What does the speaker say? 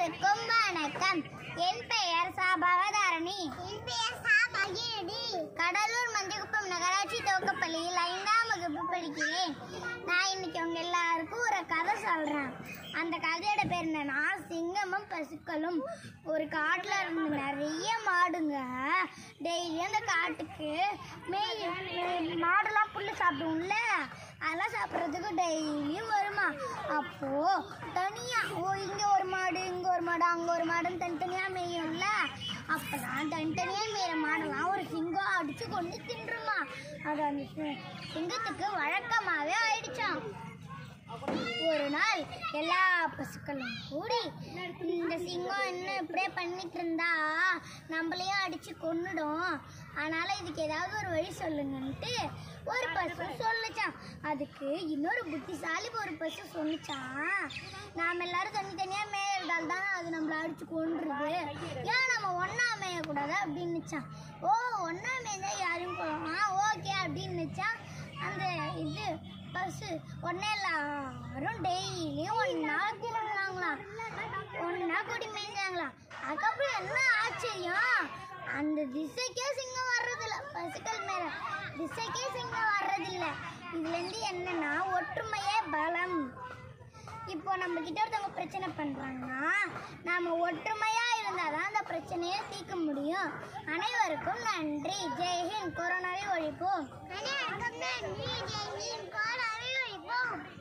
அனைவருக்கும் வணக்கம் என் பெயர் சா பவதாரணி என் பெயர் சா பகிரடி கடலூர் மஞ்சக்குப்பம் நகராட்சி துவக்கப்பள்ளியில் ஐந்தாம் வகுப்பு படிக்கிறேன் நான் இன்னைக்கு உங்க எல்லாருக்கும் ஒரு கதை சொல்றேன் அந்த கதையோட பேர் என்னன்னா சிங்கமும் பசுக்களும் ஒரு காட்டுல இருந்து நிறைய மாடுங்க டெய்லி அந்த காட்டுக்கு மேய் மேய்- மாடுலாம் புல்லு சாப்பிடும்ல அதெல்லாம் சாப்பிட்றதுக்கு டெய்லியும் வருமா அப்போ தனியா ஓ இங்க ஒரு மாடு இங்க ஒரு மாடு அங்க ஒரு மாடுன்னு தனித்தனியா மேயும்ல அப்பதான் தனித்தனியா மேயிற மாடெல்லாம் ஒரு சிங்கம் அடிச்சு கொண்டு தின்றுமா அது அந்த சி- சிங்கத்துக்கு வழக்கமாவே ஆயிடுச்சாம் ஒரு நாள் எல்லா பசுக்களும் கூடி இந்த சிங்கம் என்ன இப்படியே பண்ணிட்டு இருந்தா நம்மளையும் அடிச்சு கொன்னுடும் அதனால இதுக்கு ஏதாவது ஒரு வழி சொல்லுங்கன்ட்டு ஒரு பசு சொல்லுச்சான் அதுக்கு இன்னொரு புத்திசாலி ஒரு பசு சொல்லுச்சான் நாம எல்லாரும் தனித்தனியா மேயறதால் தான் அது நம்மள அடிச்சு கொன்றுது ஏன் நம்ம ஒன்னா மேயக்கூடாது அப்படின்னுச்சான் ஓ ஒன்னா மேய்ந்தா யாரையும் போகலாம் ஓகே அப்படின்னுச்சான் அந்த இது பஸ்ஸு உடனே எல்லாரும் டெய்லியும் ஒன்றா திருந்தாங்களாம் ஒன்றா கொடி மேய்ஞ்சாங்களாம் அதுக்கப்புறம் என்ன ஆச்சரியம் அந்த திசைக்கே சிங்கம் வர்றதில்ல பசுக்கள் மேல திசைக்கே சிங்கம் வர்றதில்ல இதுலேருந்து என்னன்னா ஒற்றுமையே பலம் இப்போ நம்ம கிட்ட ஒருத்தவங்க பிரச்சனை பண்றாங்கன்னா நாம ஒற்றுமையா இருந்தாதான் அந்த பிரச்சனையை தீர்க்க முடியும் அனைவருக்கும் நன்றி ஜெய்ஹிந்த் கொரோனாவை ஒழிப்போம் அனைவருக்கும் நன்றி ஜெய்ஹிந்த் கொரோனாவை ஒழிப்போம்